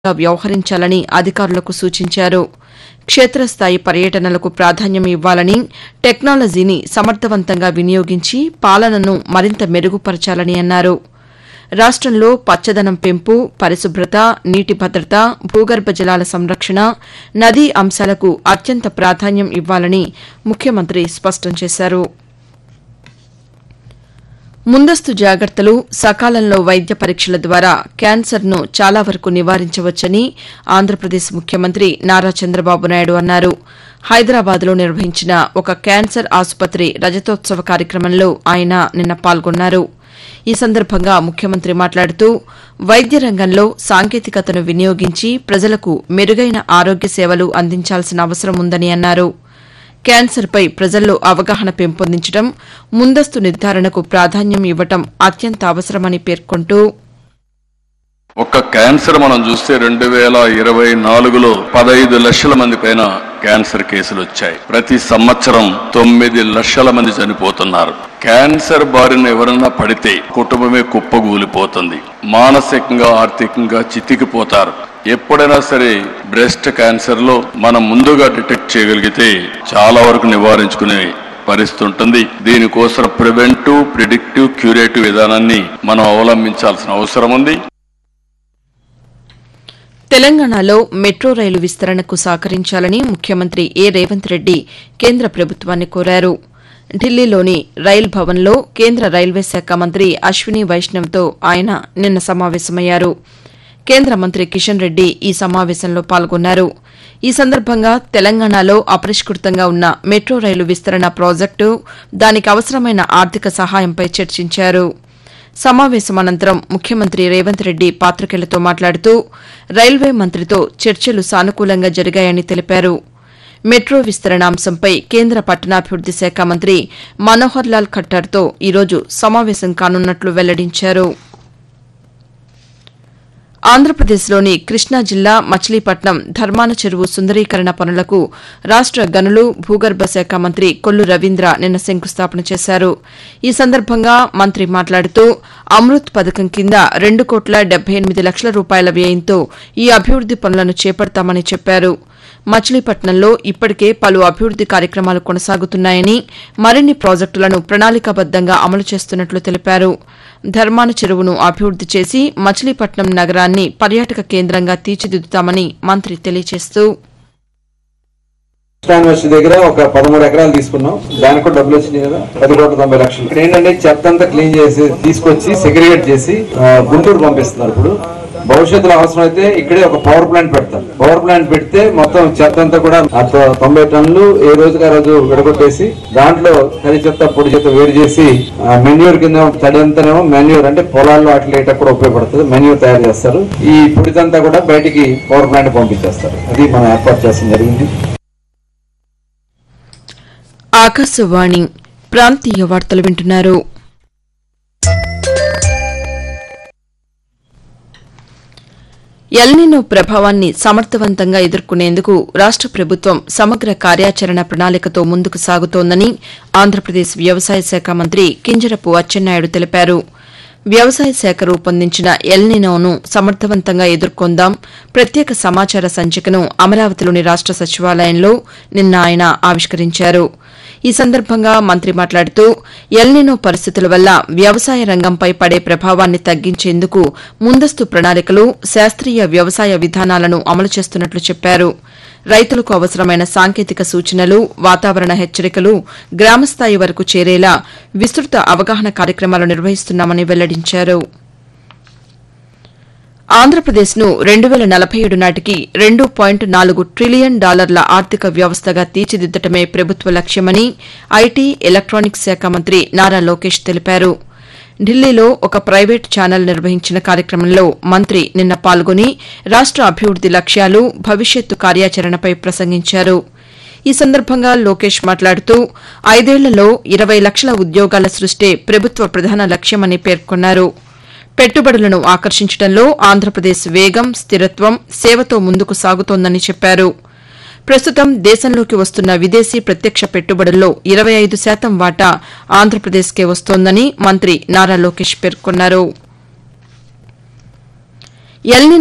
వ్యవహరించాలని అధికారులకు సూచించారు క్షేత్రస్థాయి పర్యటనలకు ప్రాధాన్యం ఇవ్వాలని టెక్నాలజీని సమర్థవంతంగా వినియోగించి పాలనను మరింత మెరుగుపరచాలని అన్నారు రాష్టంలో పచ్చదనం పెంపు పరిశుభ్రత నీటి భద్రత భూగర్భ జలాల సంరక్షణ నదీ అంశాలకు అత్యంత ప్రాధాన్యం ఇవ్వాలని ముఖ్యమంత్రి స్పష్టం చేశారు ముందస్తు జాగ్రత్తలు సకాలంలో వైద్య పరీక్షల ద్వారా క్యాన్సర్ను చాలా వరకు నివారించవచ్చని ఆంధ్రప్రదేశ్ ముఖ్యమంత్రి నారా చంద్రబాబు నాయుడు అన్నారు హైదరాబాద్లో నిర్వహించిన ఒక క్యాన్సర్ ఆసుపత్రి రజతోత్సవ కార్యక్రమంలో ఆయన నిన్న పాల్గొన్నారు ఈ సందర్భంగా ముఖ్యమంత్రి మాట్లాడుతూ వైద్య రంగంలో సాంకేతికతను వినియోగించి ప్రజలకు మెరుగైన ఆరోగ్య సేవలు అందించాల్సిన అవసరం ఉందని అన్నారు క్యాన్సర్పై ప్రజల్లో అవగాహన పెంపొందించడం ముందస్తు నిర్ధారణకు ప్రాధాన్యం ఇవ్వటం అత్యంత అవసరమని పేర్కొంటూ ఒక్క క్యాన్సర్ మనం చూస్తే రెండు వేల ఇరవై నాలుగులో పదహైదు లక్షల మంది పైన క్యాన్సర్ కేసులు వచ్చాయి ప్రతి సంవత్సరం తొమ్మిది లక్షల మంది చనిపోతున్నారు క్యాన్సర్ బారిన ఎవరైనా పడితే కుటుంబమే కుప్పగూలిపోతుంది మానసికంగా ఆర్థికంగా చితికిపోతారు ఎప్పుడైనా సరే బ్రెస్ట్ క్యాన్సర్ లో మనం ముందుగా డిటెక్ట్ చేయగలిగితే చాలా వరకు నివారించుకునే పరిస్థితి ఉంటుంది దీనికోసం ప్రివెంటివ్ ప్రిడిక్టివ్ క్యూరేటివ్ విధానాన్ని మనం అవలంబించాల్సిన అవసరం ఉంది తెలంగాణలో మెట్రో రైలు విస్తరణకు సహకరించాలని ముఖ్యమంత్రి ఏ రేవంత్ రెడ్డి కేంద్ర ప్రభుత్వాన్ని కోరారు ఢిల్లీలోని రైల్ భవన్లో కేంద్ర రైల్వే శాఖ మంత్రి అశ్విని వైష్ణవ్తో ఆయన నిన్న సమావేశమయ్యారు కేంద్ర మంత్రి కిషన్ రెడ్డి ఈ సమావేశంలో పాల్గొన్నారు ఈ సందర్భంగా తెలంగాణలో అపరిష్కృతంగా ఉన్న మెట్రో రైలు విస్తరణ ప్రాజెక్టు దానికి అవసరమైన ఆర్థిక సహాయంపై చర్చించారు సమావేశం అనంతరం ముఖ్యమంత్రి రేవంత్ రెడ్డి పాతికేయులతో మాట్లాడుతూ రైల్వే మంత్రితో చర్చలు సానుకూలంగా జరిగాయని తెలిపారు మెట్రో విస్తరణ అంశంపై కేంద్ర పట్టణాభివృద్ది శాఖ మంత్రి మనోహర్ లాల్ ఖట్టార్తో ఈరోజు సమావేశం కానున్నట్లు వెల్లడించారు ఆంధ్రప్రదేశ్లోని కృష్ణా జిల్లా మచిలీపట్నం ధర్మాన చెరువు సుందరీకరణ పనులకు రాష్ట గనులు భూగర్భ శాఖ మంత్రి కొల్లు రవీంద్ర నిన్న శంకుస్థాపన చేశారు ఈ సందర్భంగా మంత్రి మాట్లాడుతూ అమృత్ పథకం కింద రెండు కోట్ల డెబ్బై ఎనిమిది లక్షల రూపాయల వ్యయంతో ఈ అభివృద్ది పనులను చేపడతామని చెప్పారు మచిలీపట్నంలో ఇప్పటికే పలు అభివృద్ది కార్యక్రమాలు కొనసాగుతున్నాయని మరిన్ని ప్రాజెక్టులను ప్రణాళికాబద్దంగా అమలు చేస్తున్నట్లు తెలిపారు ధర్మాన చెరువును అభివృద్ది చేసి మచిలీపట్నం నగరాన్ని పర్యాటక కేంద్రంగా తీర్చిదిద్దుతామని మంత్రి తెలియజేస్తూ కృష్ణా యూనివర్సిటీ దగ్గర ఒక పదమూడు ఎకరాలు తీసుకున్నాం దానికి కూడా డబ్బులు వచ్చినాయి కదా పది కోట్ల తొంభై లక్షలు ఇక్కడ ఏంటంటే చెత్త అంతా క్లీన్ చేసి తీసుకొచ్చి సెగ్రిగేట్ చేసి ఆ, గుంటూరు పంపిస్తున్నారు ఇప్పుడు భవిష్యత్తులో అవసరం అయితే ఇక్కడే ఒక పవర్ ప్లాంట్ పెడతారు పవర్ ప్లాంట్ పెడితే మొత్తం చెత్త అంతా కూడా ఆ తొ- తొంభై టన్నులు ఏ రోజుకి ఆ రోజు విడగొట్టేసి దాంట్లో తడి చెత్త పొడి చెత్త వేరు చేసి మెన్యూర్ కింద తడి అంతానేమో మెన్యూర్ అంటే పొలాల్లో అట్లా ఇట్లా కూడా ఉపయోగపడుతుంది మెన్యూర్ తయారు చేస్తారు ఈ పొడిదంతా కూడా బయటికి పవర్ ప్లాంట్ పంపించేస్తారు అది మనం ఏర్పాటు చేస్తాం జరిగింది ఆకాశవాణి ప్రాంతీయ వార్తలు వింటున్నారు ఎల్నినో ప్రభావాన్ని సమర్థవంతంగా ఎదుర్కొనేందుకు రాష్ట ప్రభుత్వం సమగ్ర కార్యాచరణ ప్రణాళికతో ముందుకు సాగుతోందని ఆంధ్రప్రదేశ్ వ్యవసాయ శాఖ మంత్రి కింజరపు అచ్చెన్నాయుడు తెలిపారు వ్యవసాయ శాఖ రూపొందించిన ఎల్నినోను సమర్థవంతంగా ఎదుర్కొందాం ప్రత్యేక సమాచార సంచికను అమరావతిలోని రాష్ట సచివాలయంలో నిన్న ఆయన ఆవిష్కరించారు ఈ సందర్భంగా మంత్రి మాట్లాడుతూ ఎల్నినో పరిస్థితుల వల్ల వ్యవసాయ రంగంపై పడే ప్రభావాన్ని తగ్గించేందుకు ముందస్తు ప్రణాళికలు శాస్త్రీయ వ్యవసాయ విధానాలను అమలు చేస్తున్నట్లు చెప్పారు రైతులకు అవసరమైన సాంకేతిక సూచనలు వాతావరణ హెచ్చరికలు గ్రామస్థాయి వరకు చేరేలా విస్తృత అవగాహన కార్యక్రమాలు నిర్వహిస్తున్నామని వెల్లడించారు ఆంధ్రప్రదేశ్ను రెండు వేల నలభై ఏడు నాటికి రెండు పాయింట్ నాలుగు ట్రిలియన్ డాలర్ల ఆర్థిక వ్యవస్థగా తీర్చిదిద్దటమే ప్రభుత్వ లక్ష్యమని ఐటీ ఎలక్టానిక్స్ శాఖ మంత్రి నారా లోకేష్ తెలిపారు ఢిల్లీలో ఒక ప్రైవేట్ ఛానల్ నిర్వహించిన కార్యక్రమంలో మంత్రి నిన్న పాల్గొని రాష్ట అభివృద్ది లక్ష్యాలు భవిష్యత్తు కార్యాచరణపై ప్రసంగించారు ఈ సందర్భంగా లోకేష్ మాట్లాడుతూ ఐదేళ్లలో ఇరవై లక్షల ఉద్యోగాల సృష్టే ప్రభుత్వ ప్రధాన లక్ష్యమని పేర్కొన్నారు పెట్టుబడులను ఆకర్షించడంలో ఆంధ్రప్రదేశ్ వేగం స్థిరత్వం సేవతో ముందుకు సాగుతోందని చెప్పారు ప్రస్తుతం దేశంలోకి వస్తున్న విదేశీ ప్రత్యక్ష పెట్టుబడుల్లో ఇరవై ఐదు శాతం వాటా ఆంధ్రప్రదేశ్కే వస్తోందని మంత్రి నారా లోకేష్ పేర్కొన్నారు ఎల్ని